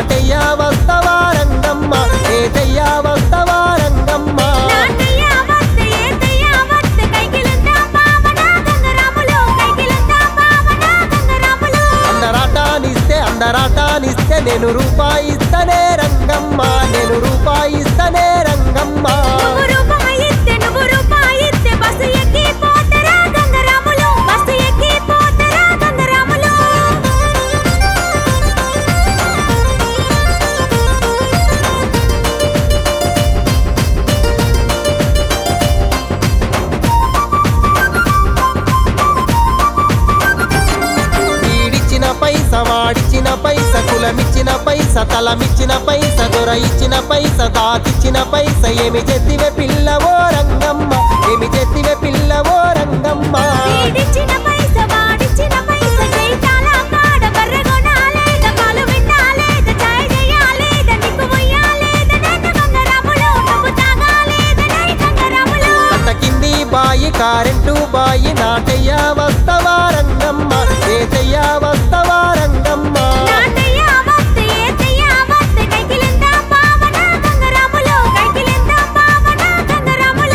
నాటయ్య వస్తవా రంగమ్మ ఏదయ్య వస్తవా రంగమ్మ నాటయ్య వత్త ఏతయ్య వత్త కైకిలంతా పావన గంగరాములు కైకిలంతా పావన గంగరాములు అందరాటానిస్తే అందరాటానిస్తే నేను రూపాయి ఇస్తనే రంగమ్మ నేను రూపాయి ఇస్తనే రంగమ్మ నువ్వు రూపాయిస్తే నువ్వు రూపాయిస్తే బస్సు ఎక్కి పోతరా గంగరాములు బస్సు ఎక్కి పోతరా గంగరాములు వీడిచ్చిన పైస వాడిచ్చిన పైస కులమిచ్చిన పైస తలమిచ్చిన పైస దొర ఇచ్చిన పైస దాతిచ్చిన పైస ఏమి చెత్తివే పిల్లవో రంగమ్మ ఏమి చెత్తివే పిల్లవో రంగమ్మ వీడిచ్చిన పైస వాడిచ్చిన పైస జైతాల కాడ బర్రెగొనాలేద పాలు వినాలేద చాయ్ చేయాలేద నీకు మొయ్యాలేద నన్ను గంగరాములు నువ్వు తాగాలేద నై గంగరాములు అంత కింది బాయి కారెంటు బాయి నాటయ్య వస్తవా రంగమ్మ ఏతయ్య వస్తవా రంగమ్మ నాటయ్య వత్త ఏతయ్య వత్త కైకిలిందా పావన గంగరాములు కైకిలిందా పావన గంగరాములు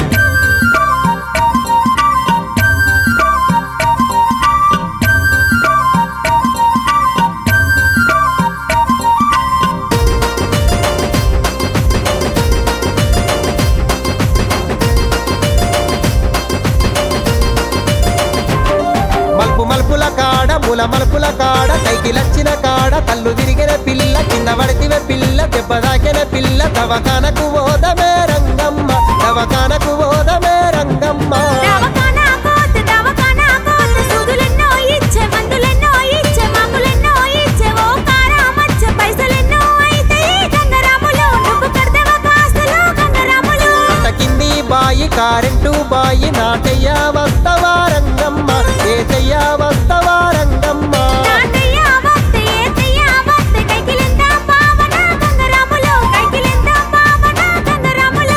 మల్పు మల్పుల కాడ ముల మల్పుల కాడ కైకిలచ్చిన కాడ కళ్ళు తిరిగిన పిల్ల కింద పడితివే పిల్ల దెబ్బ తాకిన పిల్ల దవకానకు ఓదమే రంగమ్మ దవకానకు ఓదమే రంగమ్మ దవకానా కోత దవకానా కోత సూదులెన్నో ఇచ్చే మందులెన్నో ఇచ్చే మాకులెన్నో ఇచ్చే ఓ కారామచ్చ పైసలెన్నో అయితే గంగరాములు నువ్వు కడదవ కాస్తులు గంగరాములు అంత కింది బాయి కారెంటు బాయి నాటయ్య వస్తవా రంగమ్మ ఏతయ్య వస్తవా రంగమ్మ నాటయ్య వత్త ఏతయ్య వత్త కైకిలిందా పావన గంగరాములు కైకిలిందా పావన గంగరాములు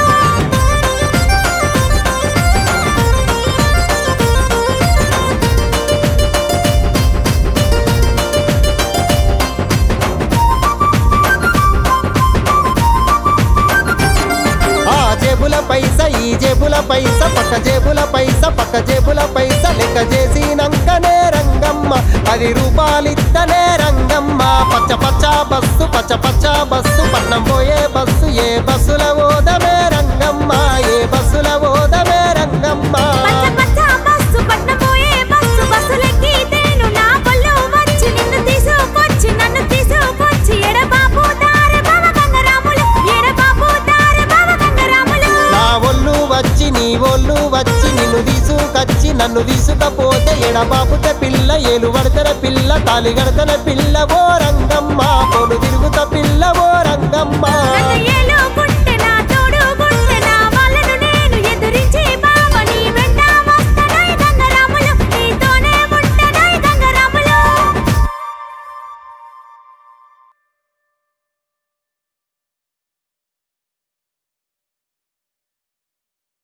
ఆ జేబుల పైస ఈ జేబుల పైస పక్క జేబుల పైస పక్క జేబుల పైస లెక్క చేసినంకనే రంగమ్మ పది రూపాయలిత్తనే రంగమ్మ పచ్చ పచ్చ బస్సు పచ్చ పచ్చ బస్సు పట్నం పోయే బస్సు ఏ బస్సుల ఓదమే రంగమ్మ ఏ బస్సుల ఓదమే రంగమ్మ పచ్చ పచ్చ బస్సు పట్నం పోయే బస్సు బస్సులెక్కి తేను నా పళ్ళు వచ్చి నిన్ను తీసుకొచ్చి నన్ను తీసుకొచ్చి ఎడబాబు దారి బావ గంగరాములు ఎడబాబు దారి బావ గంగరాములు నా ఒళ్ళు వచ్చి నీ ఒళ్ళు వచ్చి నిన్ను తీసుకొచ్చి నన్ను తీసుకపోతే ఎడబాపుత పిల్ల ఏలు పడతన పిల్ల తాలి గడతన పిల్ల ఓ రంగమ్మ పొడు తిరుగుత పిల్ల ఓ రంగమ్మ నన్ను ఏలుకు